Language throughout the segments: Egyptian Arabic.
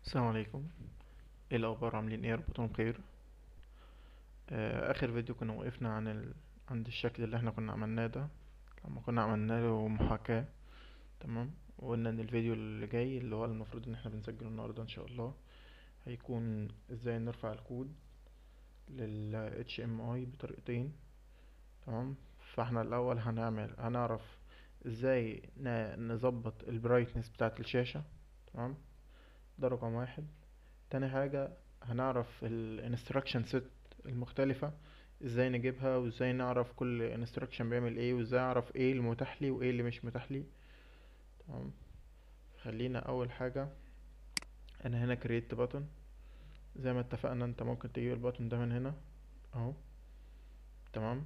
السلام عليكم ايه الاخبار عاملين ايه ربكم بخير آه اخر فيديو كنا وقفنا عن ال... عند الشكل اللي احنا كنا عملناه ده لما كنا عملنا له محاكاة تمام وقلنا ان الفيديو اللي جاي اللي هو المفروض ان احنا بنسجله النهارده ان شاء الله هيكون ازاي نرفع الكود لل HMI بطريقتين تمام فاحنا الاول هنعمل هنعرف ازاي ن- نظبط البرايتنس بتاعت الشاشة تمام ده رقم واحد تاني حاجة هنعرف ال instruction set المختلفة ازاي نجيبها وازاي نعرف كل instruction بيعمل ايه وازاي اعرف ايه المتاح لي وايه اللي مش متاح لي تمام خلينا اول حاجة انا هنا create button زي ما اتفقنا انت ممكن تجيب البutton ده من هنا اهو تمام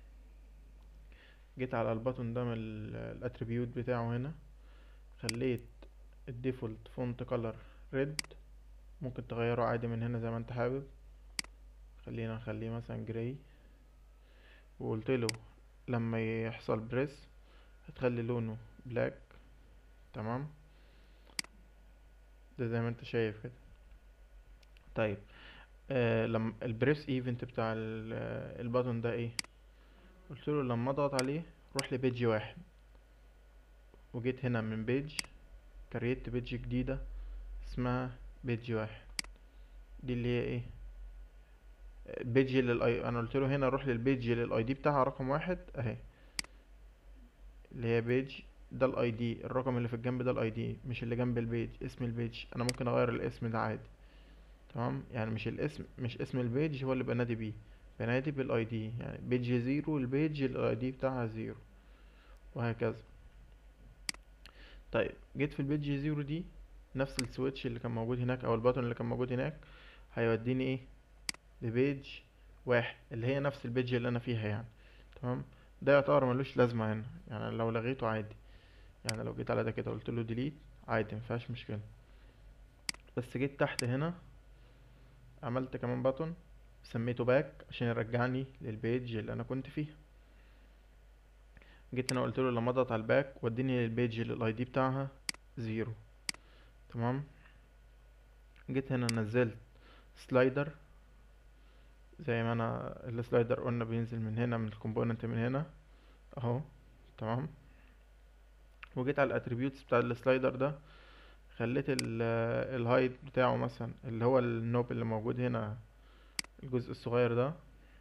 جيت على البutton ده من الاتريبيوت بتاعه هنا خليت الديفولت فونت كولر ريد ممكن تغيره عادي من هنا زي ما انت حابب خلينا نخليه مثلا جراي وقلت له لما يحصل بريس هتخلي لونه بلاك تمام ده زي ما انت شايف كده طيب آه لما البريس ايفنت بتاع ال- آه، البutton ده ايه قلت له لما اضغط عليه روح لبيج واحد وجيت هنا من بيج كريت بيج جديدة اسمها بيج واحد دي اللي هي ايه بيج للاي انا قلت له هنا روح للبيج للاي دي بتاعها رقم واحد اهي اللي هي بيج ده الاي دي الرقم اللي في الجنب ده الاي دي مش اللي جنب البيج اسم البيج انا ممكن اغير الاسم ده عادي تمام يعني مش الاسم مش اسم البيج هو اللي بنادي بيه بنادي بالاي دي يعني بيج زيرو البيج الاي دي بتاعها زيرو وهكذا طيب جيت في البيج زيرو دي نفس السويتش اللي كان موجود هناك او الباتون اللي كان موجود هناك هيوديني ايه لبيج واحد اللي هي نفس البيج اللي انا فيها يعني تمام ده يعتبر ملوش لازمة هنا يعني لو لغيته عادي يعني لو جيت على ده كده قلت له ديليت عادي مفيهاش مشكلة بس جيت تحت هنا عملت كمان باتون سميته باك عشان يرجعني للبيج اللي انا كنت فيها جيت هنا قلت له لما اضغط على الباك وديني للبيج اللي الاي دي بتاعها زيرو تمام جيت هنا نزلت سلايدر زي ما انا السلايدر قلنا بينزل من هنا من الكومبوننت من هنا اهو تمام وجيت على الاتريبيوتس بتاع السلايدر ده خليت الهايت بتاعه مثلا اللي هو النوب اللي موجود هنا الجزء الصغير ده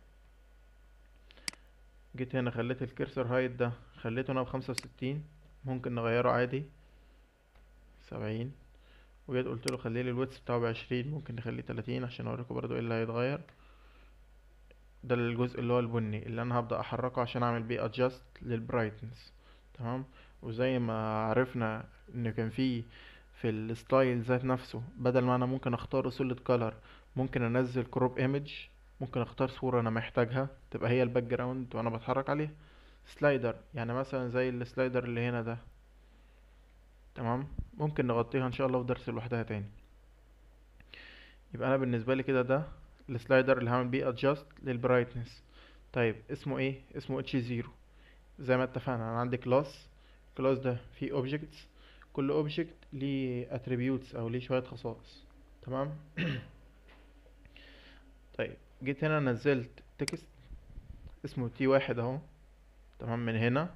جيت هنا خليت الكرسر هايت ده خليته هنا بخمسة وستين ممكن نغيره عادي سبعين وجيت قلت له خليلي الويتس بتاعه بعشرين ممكن نخليه تلاتين عشان اوريكم برضو ايه اللي هيتغير ده الجزء اللي هو البني اللي انا هبدأ احركه عشان اعمل بيه adjust للبرايتنس تمام وزي ما عرفنا ان كان في في الستايل ذات نفسه بدل ما انا ممكن اختار solid color ممكن انزل كروب ايمج ممكن اختار صورة انا محتاجها تبقى هي الباك جراوند وانا بتحرك عليها سلايدر يعني مثلا زي السلايدر اللي هنا ده تمام ممكن نغطيها ان شاء الله في درس لوحدها تاني يبقى انا بالنسبه لي كده ده السلايدر اللي هعمل بيه ادجاست للبرايتنس طيب اسمه ايه اسمه اتش زيرو زي ما اتفقنا انا عندي كلاس كلاس ده فيه اوبجكتس كل اوبجكت ليه اتريبيوتس او ليه شويه خصائص تمام طيب جيت هنا نزلت تكست اسمه تي واحد اهو تمام من هنا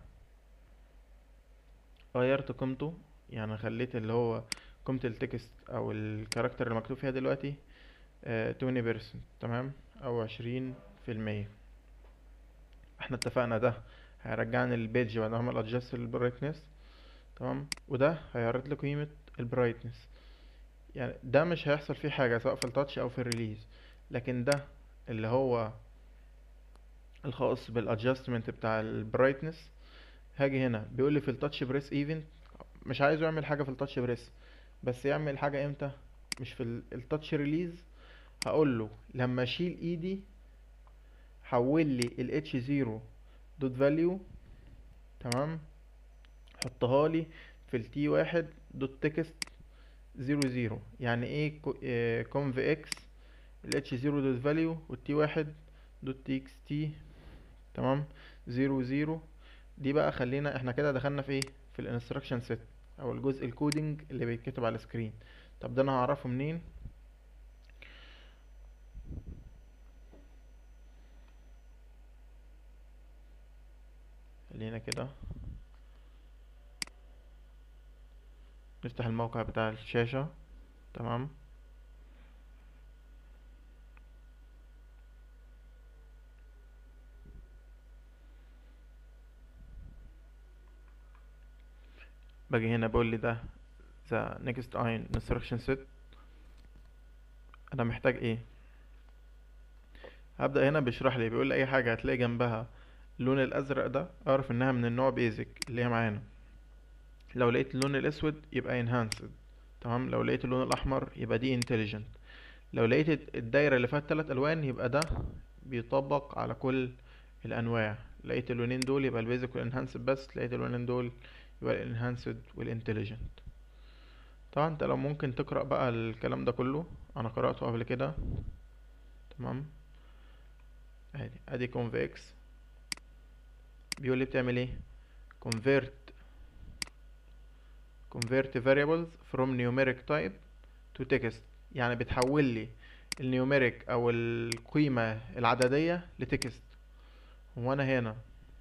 غيرت قيمته يعني خليت اللي هو قيمة التكست او الكاركتر اللي مكتوب فيها دلوقتي تويني بيرسنت تمام او عشرين في المية احنا اتفقنا ده هيرجعني للبيج بعد ما اعمل ادجست للبرايتنس تمام وده هيعرض لي قيمة البرايتنس يعني ده مش هيحصل فيه حاجة سواء في التاتش او في الريليز لكن ده اللي هو الخاص بالادجستمنت بتاع البرايتنس هاجي هنا بيقول لي في التاتش بريس ايفنت مش عايزه يعمل حاجه في التاتش بريس بس يعمل حاجه امتى مش في ال- التاتش ريليز هقول له لما اشيل ايدي حول لي ال h0 دوت فاليو تمام حطها لي في ال t واحد دوت تكست زيرو زيرو يعني ايه كونف اكس ال h0 دوت فاليو وال t واحد دوت تكست تي تمام زيرو زيرو دي بقى خلينا احنا كده دخلنا في ايه في الانستراكشن سيت او الجزء الكودينج اللي بيتكتب على السكرين طب ده انا هعرفه منين خلينا كده نفتح الموقع بتاع الشاشة تمام باجي هنا بقول لي ده the next ion instruction set انا محتاج ايه هبدأ هنا بيشرح لي بيقول لي اي حاجة هتلاقي جنبها اللون الازرق ده اعرف انها من النوع بيزك اللي هي معانا لو لقيت اللون الاسود يبقى enhanced تمام لو لقيت اللون الاحمر يبقى دي intelligent لو لقيت الدايرة اللي فيها التلات الوان يبقى ده بيطبق على كل الانواع لقيت اللونين دول يبقى البيزك والانهانسد بس لقيت اللونين دول يبقى الانهانسد والانتليجنت طبعا انت لو ممكن تقرأ بقى الكلام ده كله انا قرأته قبل كده تمام ادي ادي convex بيقول لي بتعمل ايه convert convert variables from numeric type to text يعني بتحول لي النيوميريك او القيمة العددية لتكست هو انا هنا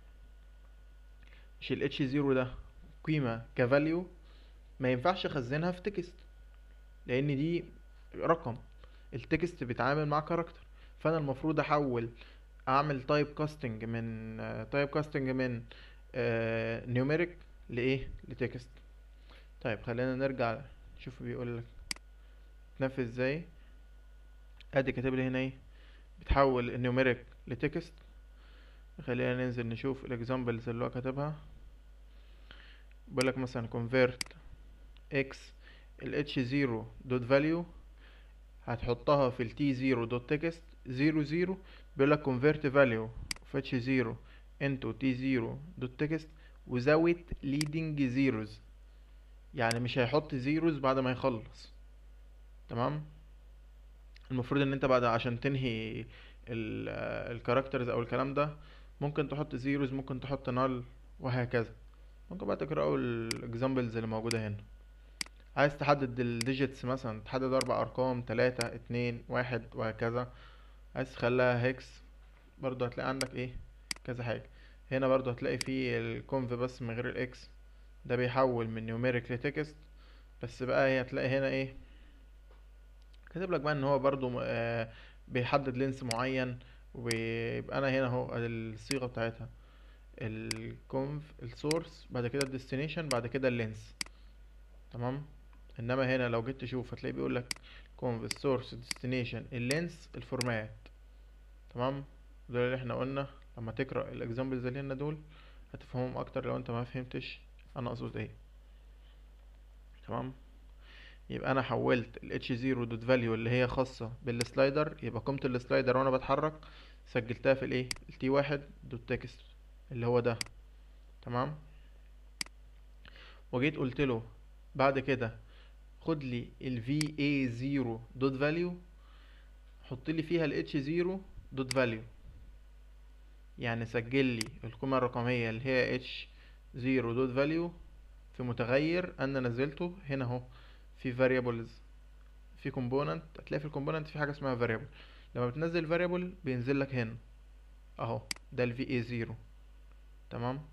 مش ال h0 ده قيمة كفاليو ما ينفعش اخزنها في تكست لان دي رقم التكست بيتعامل مع كاركتر فانا المفروض احول اعمل تايب كاستنج من تايب كاستنج من نيوميريك لايه لتكست طيب خلينا نرجع نشوف بيقول لك تنفذ ازاي ادي كاتب لي هنا ايه بتحول النيوميريك لتكست خلينا ننزل نشوف الاكزامبلز اللي هو كاتبها بيقول لك مثلا convert x ال h0 dot value هتحطها في ال t0 dot text 0 0 بيقول لك convert value of h0 into t0 dot text without leading zeros يعني مش هيحط zeros بعد ما يخلص تمام المفروض ان انت بعد عشان تنهي الكاركترز او الكلام ده ممكن تحط zeros ممكن تحط null وهكذا ممكن بقى تقرأوا الاكزامبلز اللي موجودة هنا عايز تحدد الديجيتس مثلا تحدد اربع ارقام تلاتة اتنين واحد وهكذا عايز تخليها هيكس برضو هتلاقي عندك ايه كذا حاجة هنا برضو هتلاقي فيه الكونف بس من غير الاكس ده بيحول من نيوميريك لتكست بس بقى هي هتلاقي هنا ايه كاتب لك بقى ان هو برضو آه بيحدد لينس معين ويبقى انا هنا اهو الصيغة بتاعتها الكونف السورس بعد كده الديستنيشن بعد كده اللينس تمام انما هنا لو جيت تشوف هتلاقي بيقول لك conv السورس الديستنيشن اللينس الفورمات تمام دول اللي احنا قلنا لما تقرا الاكزامبلز اللي هنا دول هتفهمهم اكتر لو انت ما فهمتش انا اقصد ايه تمام يبقى انا حولت ال h0 دوت فاليو اللي هي خاصة بالسلايدر يبقى قيمة السلايدر وانا بتحرك سجلتها في الايه التي واحد دوت تكست اللي هو ده تمام وجيت قلت له بعد كده خد لي ال va0 دوت فاليو حط لي فيها ال h0 دوت فاليو يعني سجل لي القيمة الرقمية اللي هي h0 دوت فاليو في متغير انا نزلته هنا اهو في variables في component هتلاقي في الكومبوننت في حاجة اسمها variable لما بتنزل variable بينزل لك هنا اهو ده ال va0 تمام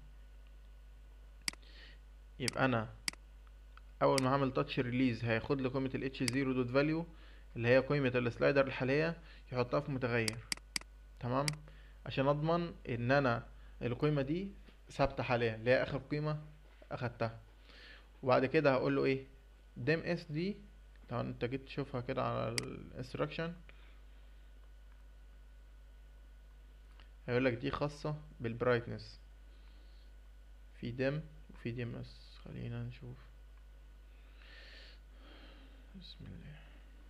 يبقى انا اول ما هعمل تاتش ريليز هياخد لي قيمه ال h0 دوت فاليو اللي هي قيمه السلايدر الحاليه يحطها في متغير تمام عشان اضمن ان انا القيمه دي ثابته حاليا اللي هي اخر قيمه اخدتها وبعد كده هقول له ايه ديم اس دي طبعا انت جيت تشوفها كده على الانستراكشن هيقول لك دي خاصه بالبرايتنس في ديم وفي ديم اس خلينا نشوف بسم الله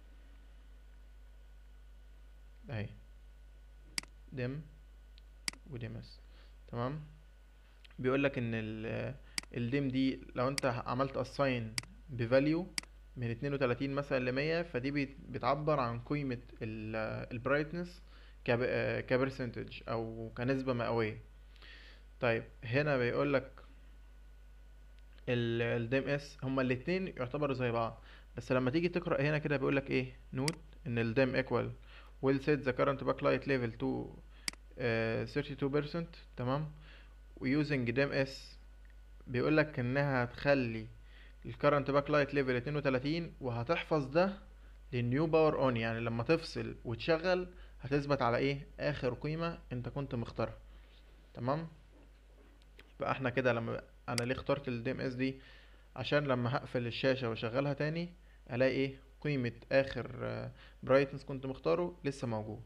اهي دم ودمس تمام بيقول لك ان ال الدم دي لو انت عملت اساين بفاليو من 32 مثلا ل 100 فدي بتعبر عن قيمة البرايتنس كبرسنتج او كنسبة مئوية طيب هنا بيقول لك الدم اس هما الاتنين يعتبروا زي بعض بس لما تيجي تقرا هنا كده بيقول لك ايه نوت ان الدم ايكوال will set the current backlight level to uh, 32% تمام ويوزنج دام اس بيقول لك انها هتخلي الكرنت باك لايت ليفل 32 وهتحفظ ده للنيو باور اون يعني لما تفصل وتشغل هتثبت على ايه اخر قيمة انت كنت مختارها تمام يبقى احنا كده لما انا ليه اخترت الدي ام اس دي عشان لما هقفل الشاشة واشغلها تاني الاقي ايه قيمة اخر برايتنس كنت مختاره لسه موجود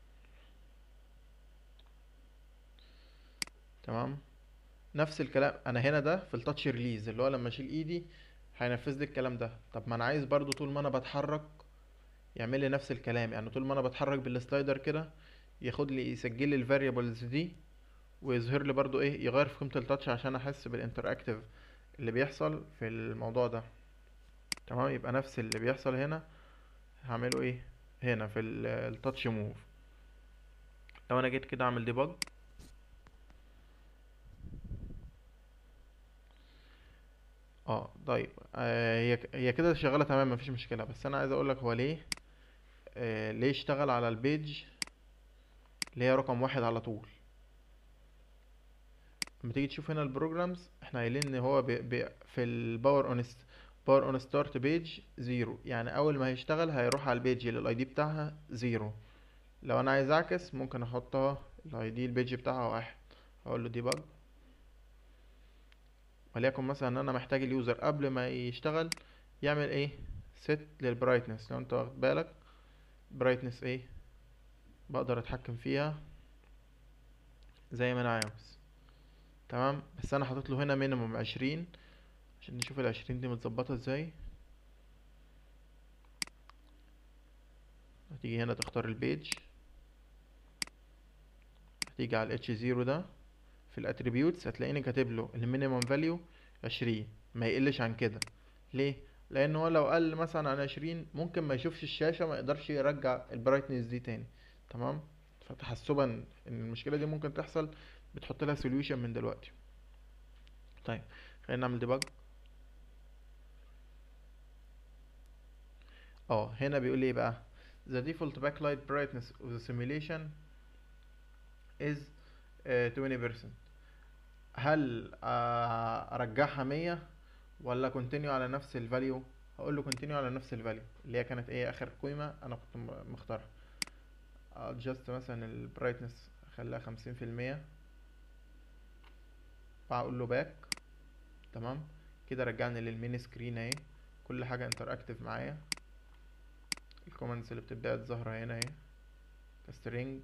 تمام نفس الكلام انا هنا ده في التاتش ريليز اللي هو لما اشيل ايدي هينفذ لي الكلام ده طب ما انا عايز برضو طول ما انا بتحرك يعمل لي نفس الكلام يعني طول ما انا بتحرك بالسلايدر كده ياخد لي يسجل لي الفاريبلز دي ويظهر لي برضو ايه يغير في قيمة التاتش عشان احس بالانتراكتيف اللي بيحصل في الموضوع ده تمام يبقى نفس اللي بيحصل هنا هعمله ايه هنا في التاتش موف لو انا جيت كده اعمل ديباج اه طيب آه هي هي كده شغاله تمام مفيش مشكله بس انا عايز اقول لك هو ليه آه ليه اشتغل على البيج اللي هي رقم واحد على طول لما تيجي تشوف هنا البروجرامز احنا قايلين ان هو بي بي في الباور اون باور اون ستارت بيج زيرو يعني اول ما هيشتغل هيروح على البيج اللي الاي دي بتاعها زيرو لو انا عايز اعكس ممكن احطها الاي دي البيج بتاعها واحد اقول له ديباج وليكن مثلا ان انا محتاج اليوزر قبل ما يشتغل يعمل ايه set للبرايتنس لو انت واخد بالك برايتنس ايه بقدر اتحكم فيها زي ما انا عاوز تمام بس انا حاطط له هنا مينيموم عشرين عشان نشوف العشرين دي متظبطه ازاي هتيجي هنا تختار البيج هتيجي على الاتش زيرو ده في الاتريبيوتس هتلاقيني كاتب له المينيمم فاليو عشرين ما يقلش عن كده ليه لان هو لو قل مثلا عن عشرين ممكن ما يشوفش الشاشه ما يقدرش يرجع البرايتنس دي تاني تمام فتحسبا ان المشكله دي ممكن تحصل بتحط لها سوليوشن من دلوقتي طيب خلينا نعمل ديباج اه هنا بيقول لي ايه بقى the default backlight brightness of the simulation is uh, 20% هل آه، ارجعها مية ولا كونتينيو على نفس الفاليو هقول له كونتينيو على نفس الفاليو اللي هي كانت ايه اخر قيمة انا كنت م- مختارها adjust مثلا البرايتنس اخليها خمسين في المية واقول له باك تمام كده رجعني للمين سكرين اهي كل حاجة انتراكتيف معايا الكومنتس اللي بتبدأ ظاهرة هنا اهي كسترينج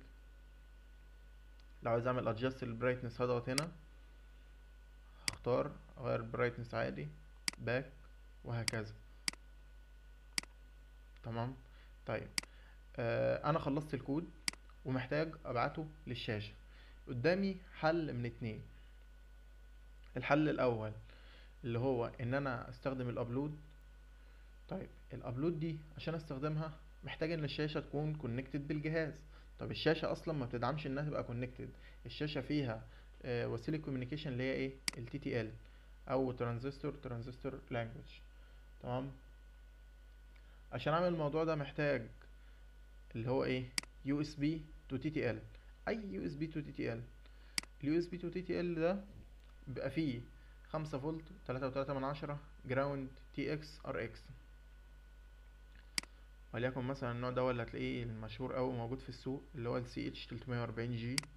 لو عايز اعمل adjust البرايتنس هضغط هنا اختار اغير البرايتنس عادي باك وهكذا تمام طيب آه انا خلصت الكود ومحتاج ابعته للشاشة قدامي حل من اتنين الحل الاول اللي هو ان انا استخدم الابلود طيب الابلود دي عشان استخدمها محتاج ان الشاشة تكون كونكتد بالجهاز طب الشاشة اصلا ما بتدعمش انها تبقى كونكتد الشاشة فيها آه، وسيلة كوميونيكيشن اللي هي ايه ال TTL او ترانزستور ترانزستور لانجوج تمام عشان اعمل الموضوع ده محتاج اللي هو ايه USB to TTL اي USB to TTL ال USB to TTL ده بيبقى فيه خمسة فولت تلاتة وتلاتة من عشرة جراوند تي اكس ار اكس وليكن مثلا النوع ده اللي هتلاقيه المشهور اوي موجود في السوق اللي هو ال CH 340 g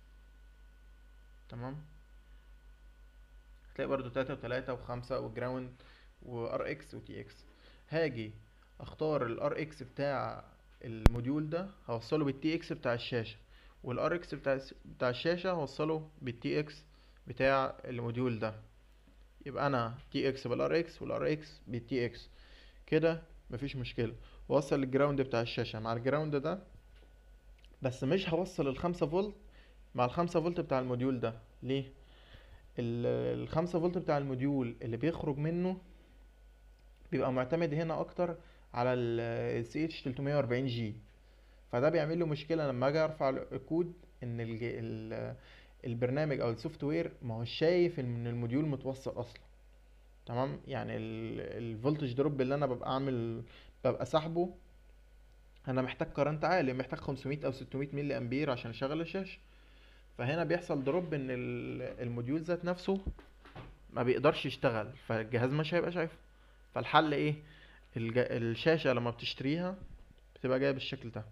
تمام هتلاقي برضو تلاتة وتلاتة وخمسة وجراوند وار اكس وتي اكس هاجي اختار الار اكس بتاع الموديول ده هوصله بالتي اكس بتاع الشاشة والار اكس بتاع الس- بتاع الشاشة هوصله بالتي اكس بتاع الموديول ده يبقى انا تي اكس بالار اكس والار اكس بالتي اكس كده مفيش مشكلة وصل الجراوند بتاع الشاشة مع الجراوند ده بس مش هوصل الخمسة فولت مع الخمسة فولت بتاع الموديول ده ليه ال- الخمسة فولت بتاع الموديول اللي بيخرج منه بيبقى معتمد هنا اكتر على ال CH 340 g فده بيعمل له مشكلة لما اجي ارفع الكود ان الج... ال... البرنامج او السوفت وير ما هو شايف ان الموديول متوصل اصلا تمام يعني الفولتج دروب اللي انا ببقى عامل ببقى سحبه انا محتاج كرنت عالي محتاج 500 او 600 ملي امبير عشان اشغل الشاشه فهنا بيحصل دروب ان ال- الموديول ذات نفسه ما بيقدرش يشتغل فالجهاز مش هيبقى شايفه فالحل ايه الج... الشاشه لما بتشتريها بتبقى جايه بالشكل ده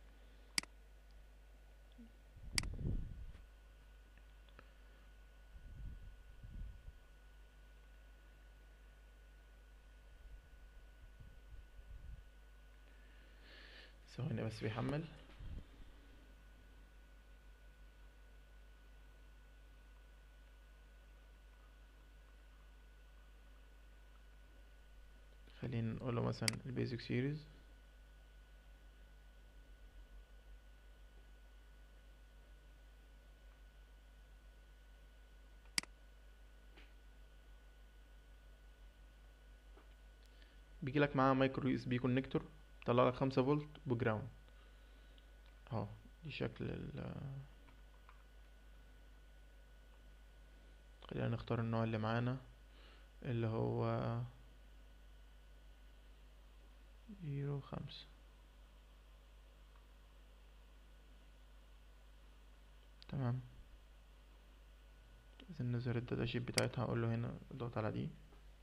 ثواني بس بيحمل خلينا نقول له مثلا البيزك سيريز بيجي لك معاه مايكرو يو اس بي كونكتور طلع لك خمسة فولت بجراوند اهو دي شكل ال خلينا نختار النوع اللي معانا اللي هو زيرو خمسة تمام عايزين نظهر الداتا شيت بتاعتها اقول له هنا اضغط على دي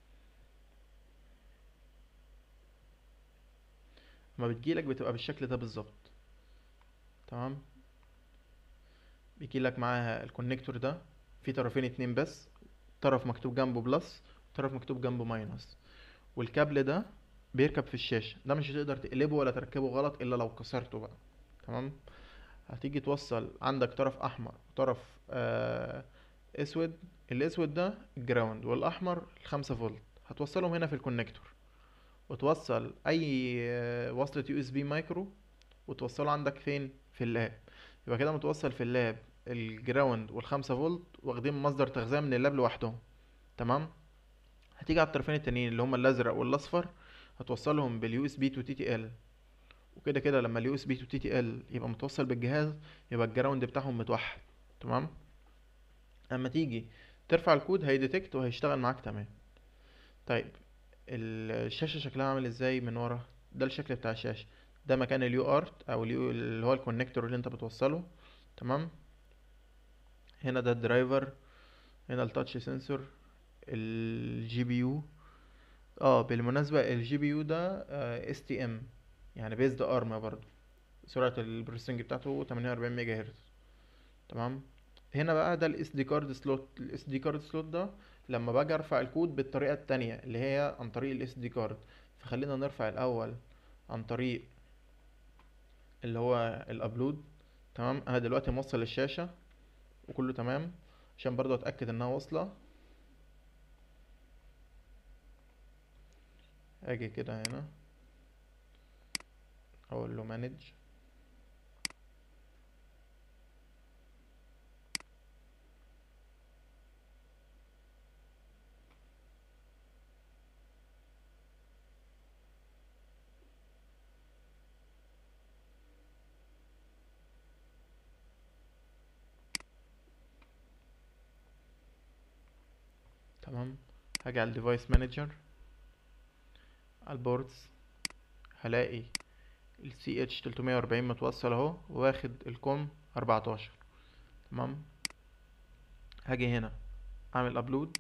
لما بتجيلك بتبقى بالشكل ده بالظبط تمام بيجيلك معاها الكونكتور ده في طرفين اتنين بس طرف مكتوب جنبه بلس وطرف مكتوب جنبه ماينس والكابل ده بيركب في الشاشة ده مش هتقدر تقلبه ولا تركبه غلط الا لو كسرته بقى تمام هتيجي توصل عندك طرف احمر وطرف آه اسود الاسود ده الجراوند والاحمر الخمسة فولت هتوصلهم هنا في الكونكتور وتوصل اي آه، وصلة يو اس بي مايكرو وتوصله عندك فين في اللاب يبقى كده متوصل في اللاب الجراوند والخمسة فولت واخدين مصدر تغذية من اللاب لوحدهم تمام هتيجي على الطرفين التانيين اللي هما الازرق والاصفر هتوصلهم باليو اس بي تو تي تي ال وكده كده لما اليو اس بي تو تي تي ال يبقى متوصل بالجهاز يبقى الجراوند بتاعهم متوحد تمام اما تيجي ترفع الكود هيديتكت وهيشتغل معاك تمام طيب الشاشة شكلها عامل ازاي من ورا ده الشكل بتاع الشاشة ده مكان اليو ارت او اليو اللي هو الكونكتور اللي انت بتوصله تمام هنا ده الدرايفر هنا التاتش سنسور الجي بي يو اه بالمناسبة الجي بي يو ده اس تي ام يعني بيزد ارم برضو سرعة البروسيسنج بتاعته 48 ميجا هرتز تمام هنا بقى ده الاس دي كارد سلوت الاس دي كارد سلوت ده لما باجي ارفع الكود بالطريقة التانية اللي هي عن طريق الاس دي كارد فخلينا نرفع الاول عن طريق اللي هو الابلود تمام انا دلوقتي موصل الشاشة وكله تمام عشان برضو اتاكد انها واصلة اجي كده هنا اقول له مانج تمام هاجي على الديفايس مانجر على البوردز هلاقي ال CH 340 متوصل اهو واخد الكوم 14 تمام هاجي هنا اعمل ابلود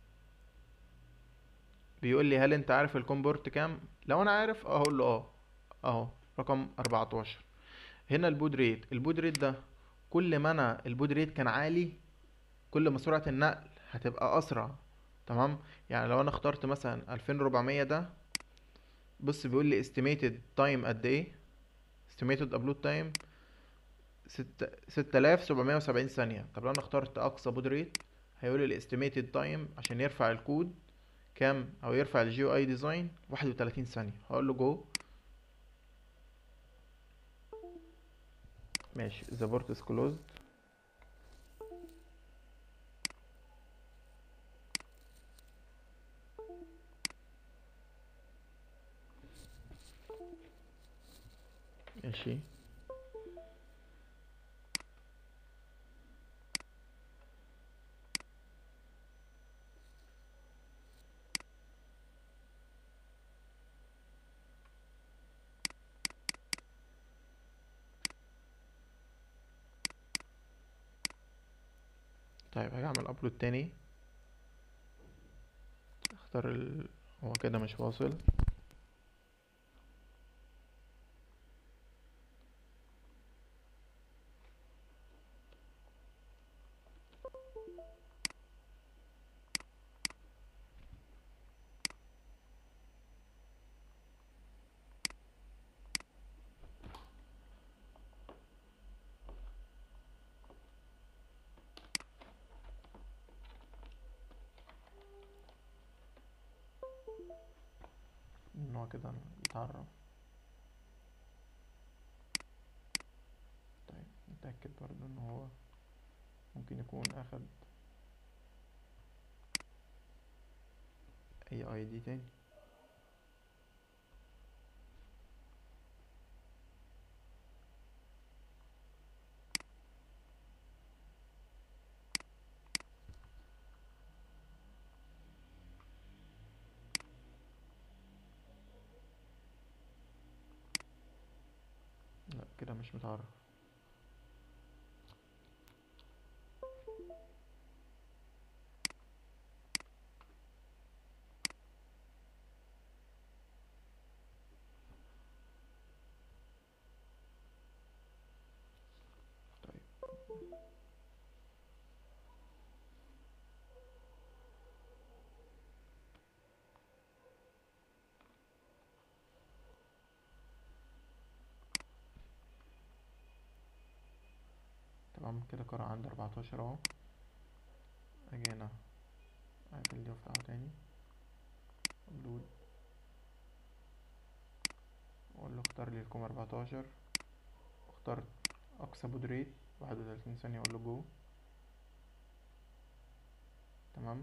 بيقول لي هل انت عارف الكوم بورت كام لو انا عارف اقول له اه اهو رقم 14 هنا البود ريت البود ريت ده كل ما انا البود ريت كان عالي كل ما سرعة النقل هتبقى اسرع تمام يعني لو انا اخترت مثلا 2400 ده بص بيقول لي estimated time قد ايه estimated upload time ست ستة آلاف سبعمية وسبعين ثانية طب لو انا اخترت اقصى بود ريت هيقول لي estimated time عشان يرفع الكود كام او يرفع الجي او اي ديزاين واحد وتلاتين ثانية هقول له جو ماشي the port is closed ماشي طيب هاجي اعمل ابلود تاني اختار ال... هو كده مش واصل ان هو كده يتعرف طيب نتأكد برضو ان هو ممكن يكون اخد اي اي دي تاني لا كده مش متعرف طيب تمام كده قرأ عندي اربعتاشر اهو اجي هنا اقفل دي وافتحه تاني ابلود واقول له اختار لي الكوم اربعتاشر اخترت اقصى بود ريت واحد وتلاتين ثانية اقول له جو تمام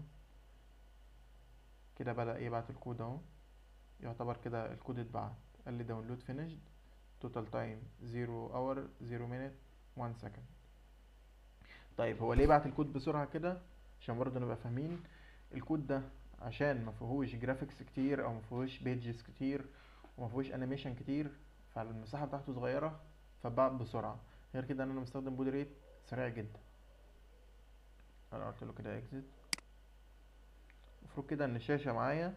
كده بدأ يبعت الكود اهو يعتبر كده الكود اتبعت قال لي داونلود فينيشد توتال تايم زيرو اور زيرو مينت وان سكند طيب هو ليه بعت الكود بسرعة كده عشان برضه نبقى فاهمين الكود ده عشان ما فيهوش جرافيكس كتير او ما فيهوش بيجز كتير وما فيهوش انيميشن كتير فالمساحة بتاعته صغيرة فبعت بسرعة غير كده ان انا مستخدم بود ريت سريع جدا انا قلت له كده اكزit المفروض كده ان الشاشة معايا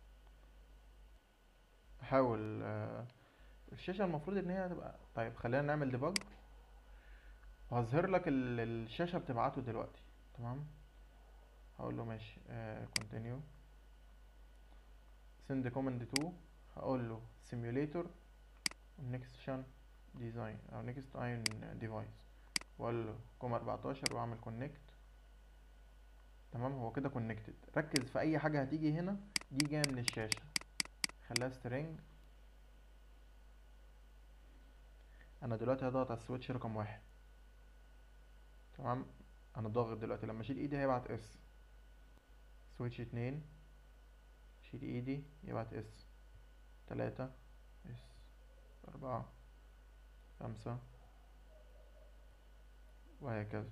احاول آه، الشاشة المفروض ان هي هتبقى طيب خلينا نعمل ديباج وهظهر لك ال- الشاشة بتبعته دلوقتي تمام هقول له ماشي آه continue send command to هقول له simulator next shan design او next ion device واقول له كوم 14 واعمل connect تمام هو كده connected ركز في اي حاجة هتيجي هنا دي جاية من الشاشة خليها string انا دلوقتي هضغط على السويتش رقم واحد تمام انا ضاغط دلوقتي لما اشيل ايدي هيبعت اس سويتش اتنين شيل ايدي يبعت اس تلاتة اس اربعة خمسة وهكذا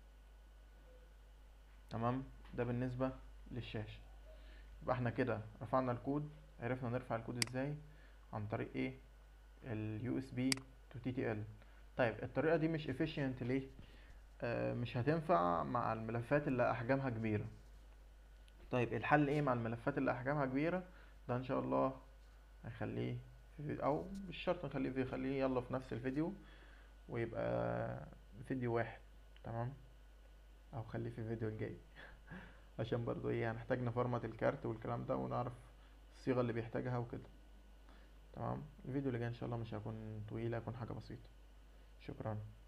تمام ده بالنسبة للشاشة يبقى احنا كده رفعنا الكود عرفنا نرفع الكود ازاي عن طريق ايه ال USB to TTL طيب الطريقة دي مش efficient ليه آه، مش هتنفع مع الملفات اللي احجامها كبيرة طيب الحل ايه مع الملفات اللي احجامها كبيرة ده ان شاء الله هخليه في فيديو او مش شرط نخليه في خليه يلا في نفس الفيديو ويبقى فيديو واحد تمام او خليه في الفيديو الجاي عشان برضو ايه هنحتاج نفرمت الكارت والكلام ده ونعرف الصيغة اللي بيحتاجها وكده تمام الفيديو اللي جاي ان شاء الله مش هيكون طويل هيكون حاجة بسيطة شكرا